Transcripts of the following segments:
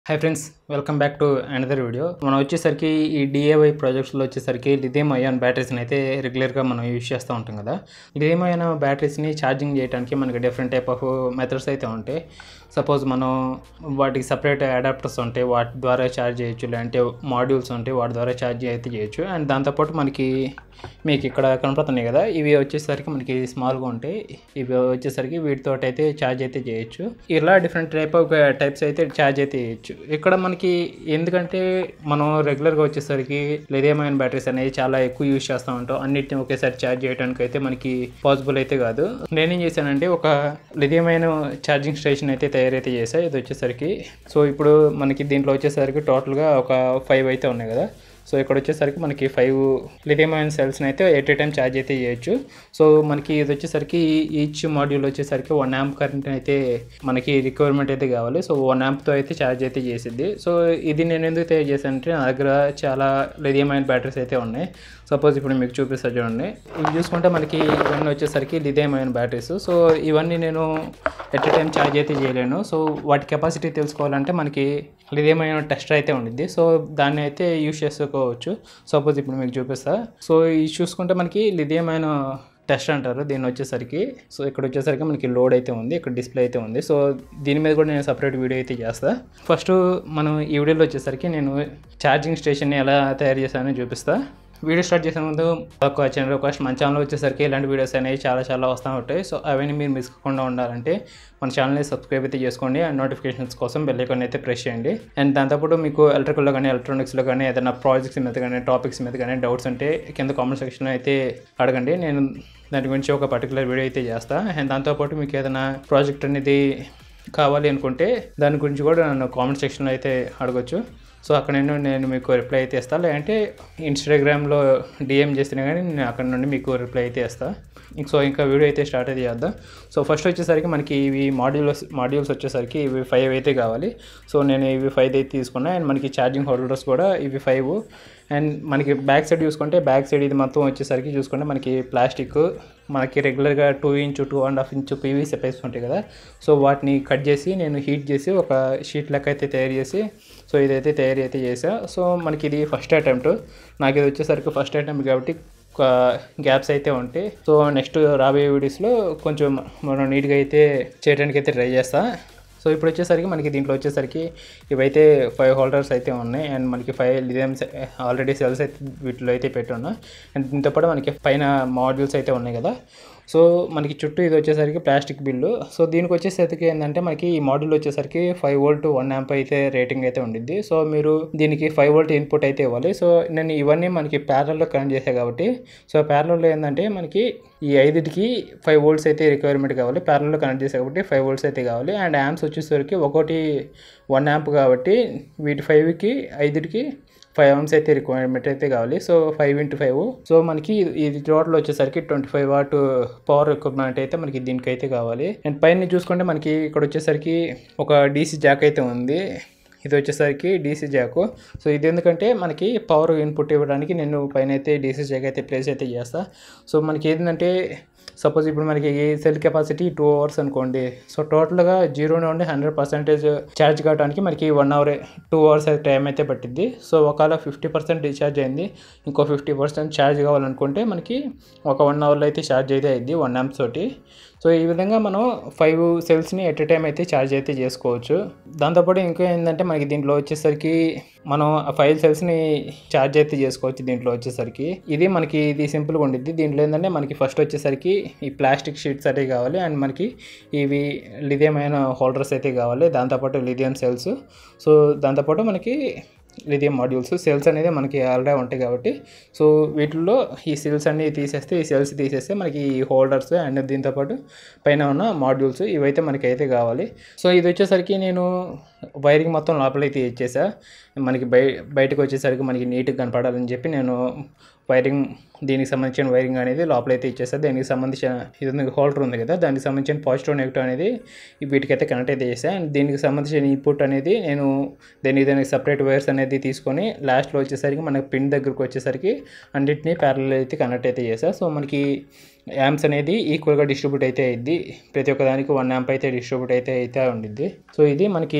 hi friends welcome back to another video మనం వచ్చేసరికి ఈ డిఏవై ప్రాజెక్ట్స్లో వచ్చేసరికి లిథియం అయాన్ బ్యాటరీస్ని అయితే రెగ్యులర్గా మనం యూజ్ చేస్తూ ఉంటాం కదా లిథియం అయాన్ బ్యాటరీస్ని ఛార్జింగ్ చేయడానికి మనకి డిఫరెంట్ టైప్ ఆఫ్ మెథడ్స్ అయితే ఉంటాయి సపోజ్ మనం వాటికి సపరేట్ అడాప్టర్స్ ఉంటాయి వాటి ద్వారా ఛార్జ్ చేయొచ్చు లేదంటే మాడ్యూల్స్ ఉంటాయి వాటి ద్వారా ఛార్జ్ అయితే చేయొచ్చు అండ్ దాంతోపాటు మనకి మీకు ఇక్కడ కనపడుతున్నాయి కదా ఇవి వచ్చేసరికి మనకి స్మాల్గా ఉంటాయి ఇవి వచ్చేసరికి వీటితో అయితే ఛార్జ్ అయితే చేయొచ్చు ఇలా డిఫరెంట్ టైప్ ఆఫ్ టైప్స్ అయితే ఛార్జ్ అయితే చేయొచ్చు ఇక్కడ మనకి ఎందుకంటే మనం రెగ్యులర్గా వచ్చేసరికి లిథియమైన బ్యాటరీస్ అనేవి చాలా ఎక్కువ యూజ్ చేస్తూ ఉంటాం అన్నిటిని ఒకేసారి ఛార్జ్ చేయడానికి అయితే మనకి పాసిబుల్ అయితే కాదు నేనేం చేశానంటే ఒక లిథియమైన ఛార్జింగ్ స్టేషన్ అయితే తయారైతే చేసా ఇది వచ్చేసరికి సో ఇప్పుడు మనకి దీంట్లో వచ్చేసరికి టోటల్గా ఒక ఫైవ్ అయితే ఉన్నాయి కదా సో ఇక్కడ వచ్చేసరికి మనకి ఫైవ్ లిథియం అయన్ సెల్స్ని అయితే ఎట్ ఏ టైం ఛార్జ్ అయితే చేయొచ్చు సో మనకి ఇది వచ్చేసరికి ఈచ్ మాడ్యూల్ వచ్చేసరికి వన్ యాంప్ కరెంట్ అయితే మనకి రిక్వైర్మెంట్ అయితే కావాలి సో వన్ యాంప్తో అయితే ఛార్జ్ అయితే చేసిద్ది సో ఇది నేను ఎందుకు తయారు చేశానంటే నా దగ్గర చాలా లిథియం అయన్ బ్యాటరీస్ అయితే ఉన్నాయి సపోజ్ ఇప్పుడు మీకు చూపిస్తా చూడండి ఇవి చూసుకుంటే మనకి ఇవన్నీ వచ్చేసరికి లిథియం అయన్ బ్యాటరీస్ సో ఇవన్నీ నేను ఎట్ ఏ టైం ఛార్జ్ అయితే చేయలేను సో వాటి కెపాసిటీ తెలుసుకోవాలంటే మనకి లిథియం అయన్ టెస్టర్ అయితే ఉండిద్ది సో దాన్ని అయితే యూస్ చేసుకోవచ్చు సపోజ్ ఇప్పుడు మీకు చూపిస్తా సో ఇది చూసుకుంటే మనకి లిథియం అయన్ టెస్ట్ అంటారు దీన్ని వచ్చేసరికి సో ఇక్కడ వచ్చేసరికి మనకి లోడ్ అయితే ఉంది ఇక్కడ డిస్ప్లే అయితే ఉంది సో దీని మీద కూడా నేను సపరేట్ వీడియో అయితే చేస్తా ఫస్ట్ మనం ఈ వీడియోలో వచ్చేసరికి నేను ఛార్జింగ్ స్టేషన్ని ఎలా తయారు చేశానో చూపిస్తా వీడియో స్టార్ట్ చేసే ముందు ఒక చిన్న రిక్వెస్ట్ మన ఛానల్ వచ్చేసరికి ఇలాంటి వీడియోస్ అనేవి చాలా చాలా వస్తూ ఉంటాయి సో అవన్నీ మీరు మిస్ కాకుండా ఉండాలంటే మన ఛానల్ని సబ్స్క్రైబ్ అయితే చేసుకోండి అండ్ నోటిఫికేషన్స్ కోసం బెల్ ఐకాన్ అయితే ప్రెస్ చేయండి అండ్ దాంతోపాటు మీకు ఎలక్ట్రికల్లో కానీ ఎలక్ట్రానిక్స్లో కానీ ఏదైనా ప్రాజెక్ట్స్ మీద కానీ టాపిక్స్ మీద కానీ డౌట్స్ ఉంటే కింద కామెంట్ సెక్షన్లో అయితే అడగండి నేను దాని గురించి ఒక పర్టికులర్ వీడియో అయితే చేస్తా అండ్ దాంతోపాటు మీకు ఏదైనా ప్రాజెక్ట్ అనేది కావాలి అనుకుంటే దాని గురించి కూడా నన్ను కామెంట్ సెక్షన్లో అయితే అడగొచ్చు సో అక్కడ నేను నేను మీకు రిప్లై అయితే ఇస్తాను లేదంటే ఇన్స్టాగ్రామ్లో డిఎం చేసినా కానీ నేను అక్కడ నుండి మీకు రిప్లై అయితే ఇస్తాను సో ఇంకా వీడియో అయితే స్టార్ట్ అయితే చేద్దాం సో ఫస్ట్ వచ్చేసరికి మనకి ఇవి మాడ్యూల్స్ మాడ్యూల్స్ వచ్చేసరికి ఇవి ఫైవ్ అయితే కావాలి సో నేను ఇవి ఫైవ్ అయితే తీసుకున్నా అండ్ మనకి ఛార్జింగ్ హోల్డర్స్ కూడా ఇవి ఫైవ్ అండ్ మనకి బ్యాక్ సైడ్ చూసుకుంటే బ్యాక్ సైడ్ ఇది మొత్తం వచ్చేసరికి చూసుకుంటే మనకి ప్లాస్టిక్ మనకి రెగ్యులర్గా two inch two and half inch PVC pipes ఉంటాయి కదా సో వాటిని కట్ చేసి నేను హీట్ చేసి ఒక షీట్ లెక్క అయితే తయారు చేసి సో ఇదైతే తయారు అయితే చేసా సో మనకి ఇది ఫస్ట్ అటెంప్ట్ నాకు ఇది వచ్చేసరికి ఫస్ట్ అటెంప్ట్ కాబట్టి ఒక గ్యాప్స్ అయితే ఉంటాయి సో నెక్స్ట్ రాబోయే వీడియోస్లో కొంచెం మనం నీట్గా అయితే చేయడానికి అయితే ట్రై చేస్తా సో ఇప్పుడు వచ్చేసరికి మనకి దీంట్లో వచ్చేసరికి ఇవైతే ఫైవ్ హోల్డర్స్ అయితే ఉన్నాయి అండ్ మనకి ఫైవ్ లిథియం ఆల్రెడీ సెల్స్ అయితే వీటిలో అయితే పెట్టి ఉన్నా అండ్ దీంతో పాటు మనకి పైన మాడ్యూల్స్ అయితే ఉన్నాయి కదా సో మనకి చుట్టూ ఇది వచ్చేసరికి ప్లాస్టిక్ బిల్లు సో దీనికి వచ్చేసరికి ఏంటంటే మనకి ఈ మోడల్ వచ్చేసరికి ఫైవ్ వోల్ట్ వన్ యాంప్ అయితే రేటింగ్ అయితే ఉండిద్ది సో మీరు దీనికి ఫైవ్ వోల్ట్ ఇన్పుట్ అయితే ఇవ్వాలి సో నేను ఇవన్నీ మనకి ప్యారల్లో కనెక్ట్ చేసాను కాబట్టి సో ప్యారల్లో ఏంటంటే మనకి ఈ ఐదుటికి ఫైవ్ వోల్ట్స్ అయితే రిక్వైర్మెంట్ కావాలి ప్యారల్లో కనెక్ట్ చేసే కాబట్టి ఫైవ్ వోల్ట్స్ అయితే కావాలి అండ్ యాంప్స్ వచ్చేసరికి ఒకటి వన్ యాంప్ కాబట్టి వీటి ఫైవ్కి ఐదుటికి ఫైవ్ అవర్స్ అయితే రిక్వైర్మెంట్ అయితే కావాలి so five into five so మనకి ఇది టోటల్ వచ్చేసరికి twenty five watt power equipment అయితే మనకి దీనికైతే కావాలి అండ్ పైన చూసుకుంటే మనకి ఇక్కడ వచ్చేసరికి ఒక డీసీ జాక్ అయితే ఉంది ఇది వచ్చేసరికి డీసీ జాకు సో ఇది ఎందుకంటే మనకి పవర్ ఇన్పుట్ ఇవ్వడానికి నేను పైన అయితే డీసీ జాక్ అయితే ప్లేస్ అయితే చేస్తా సో మనకి ఏంటంటే సపోజ్ ఇప్పుడు మనకి సెల్ కెపాసిటీ టూ అవర్స్ అనుకోండి సో టోటల్గా జీరో నుండి హండ్రెడ్ పర్సెంటేజ్ ఛార్జ్ కావడానికి మనకి one hour two hours time అయితే పట్టింది సో ఒకవేళ ఫిఫ్టీ పర్సెంట్ డిశ్చార్జ్ అయింది ఇంకో ఫిఫ్టీ పర్సెంట్ ఛార్జ్ కావాలనుకుంటే మనకి ఒక వన్ అవర్లో అయితే ఛార్జ్ అయితే అయింది వన్ యాంప్స్ తోటి సో ఈ విధంగా మనం ఫైవ్ సెల్స్ని ఎట్ ఎ టైం అయితే ఛార్జ్ అయితే చేసుకోవచ్చు దాంతోపాటు ఇంకా ఏంటంటే మనకి దీంట్లో వచ్చేసరికి మనం ఫైవ్ సెల్స్ని ఛార్జ్ అయితే చేసుకోవచ్చు దీంట్లో వచ్చేసరికి ఇది మనకి ఇది సింపుల్గా ఉండిద్ది దీంట్లో ఏంటంటే మనకి ఫస్ట్ వచ్చేసరికి ఈ ప్లాస్టిక్ షీట్స్ అయితే కావాలి అండ్ మనకి ఇవి లిథియమైన హోల్డర్స్ అయితే కావాలి దాంతోపాటు లిథియం సెల్స్ సో దాంతోపాటు మనకి లిథియం మాడ్యూల్స్ సెల్స్ అనేది మనకి ఆల్రెడీ ఉంటాయి కాబట్టి సో వీటిల్లో ఈ సెల్స్ అన్ని తీసేస్తే ఈ సెల్స్ తీసేస్తే మనకి ఈ హోల్డర్స్ అండ్ దీంతోపాటు పైన ఉన్న మాడ్యూల్స్ ఇవైతే మనకి అయితే కావాలి సో ఇది వచ్చేసరికి నేను వైరింగ్ మొత్తం లోపలైతే ఇచ్చేసా మనకి బయ బయటకు వచ్చేసరికి మనకి నీట్గా కనపడాలని చెప్పి నేను వైరింగ్ దీనికి సంబంధించిన వైరింగ్ అనేది లోపలైతే ఇచ్చేస్తారు దీనికి సంబంధించిన ఇది హోల్డర్ ఉంది కదా దానికి సంబంధించిన పాజిటివ్ నెగిటివ్ అనేది వీటికైతే కనెక్ట్ అయితే చేసా అండ్ దీనికి సంబంధించిన ఇన్పుట్ అనేది నేను దీనికి దానికి సపరేట్ వైర్స్ అనేది తీసుకొని లాస్ట్లో వచ్చేసరికి మనకి పిన్ దగ్గరకు వచ్చేసరికి అన్నింటినీ ప్యారల్ అయితే కనెక్ట్ అయితే చేసా సో మనకి యాంప్స్ అనేది ఈక్వల్గా డిస్ట్రిబ్యూట్ అయితే అయింది ప్రతి ఒక్క దానికి వన్ యాంప్ అయితే డిస్ట్రిబ్యూట్ అయితే అయితే ఉండిద్ది సో ఇది మనకి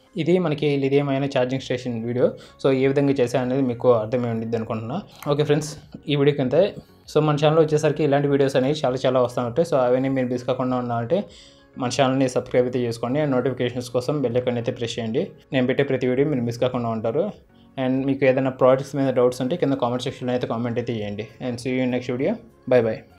ఇది మనకి లిథియం అయిన ఛార్జింగ్ స్టేషన్ వీడియో సో ఏ విధంగా చేసా అనేది మీకు అర్థమై ఉండిద్ది అనుకుంటున్నా ఓకే ఫ్రెండ్స్ ఈ వీడియోకి అంతే సో మన ఛానల్ వచ్చేసరికి ఇలాంటి వీడియోస్ అనేవి చాలా చాలా వస్తూ ఉంటాయి సో అవన్నీ మీరు మిస్ కాకుండా ఉండాలంటే మన ఛానల్ని సబ్స్క్రైబ్ అయితే చేసుకోండి అండ్ నోటిఫికేషన్స్ కోసం బెల్ ఐకాన్ అయితే ప్రెస్ చేయండి నేను పెట్టే ప్రతి వీడియో మీరు మిస్ కాకుండా ఉంటారు అండ్ మీకు ఏదైనా ప్రోడక్ట్స్ మీద డౌట్స్ ఉంటే కింద కామెంట్ సెక్షన్లో అయితే కామెంట్ అయితే చేయండి and see you next video bye by